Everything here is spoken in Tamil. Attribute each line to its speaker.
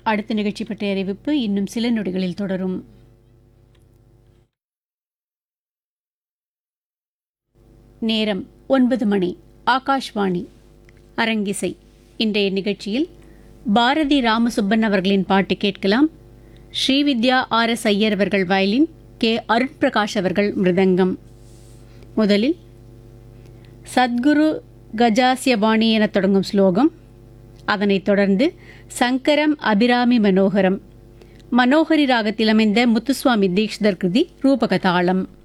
Speaker 1: அடுத்த நிகழ்ச்சி பற்றிய அறிவிப்பு இன்னும் சில நொடிகளில் தொடரும் நேரம் ஒன்பது மணி ஆகாஷ்வாணி அரங்கிசை இன்றைய நிகழ்ச்சியில் பாரதி ராமசுப்பன் அவர்களின் பாட்டு கேட்கலாம் ஸ்ரீவித்யா ஆர் எஸ் ஐயர் அவர்கள் வயலின் கே அருண் பிரகாஷ் அவர்கள் மிருதங்கம் முதலில் சத்குரு கஜாசியபாணி என தொடங்கும் ஸ்லோகம் அதனைத் தொடர்ந்து சங்கரம் அபிராமி மனோகரம் மனோகரி ராகத்தில் அமைந்த முத்துசுவாமி தீக்ஷிதர் கிருதி ரூபகதாளம்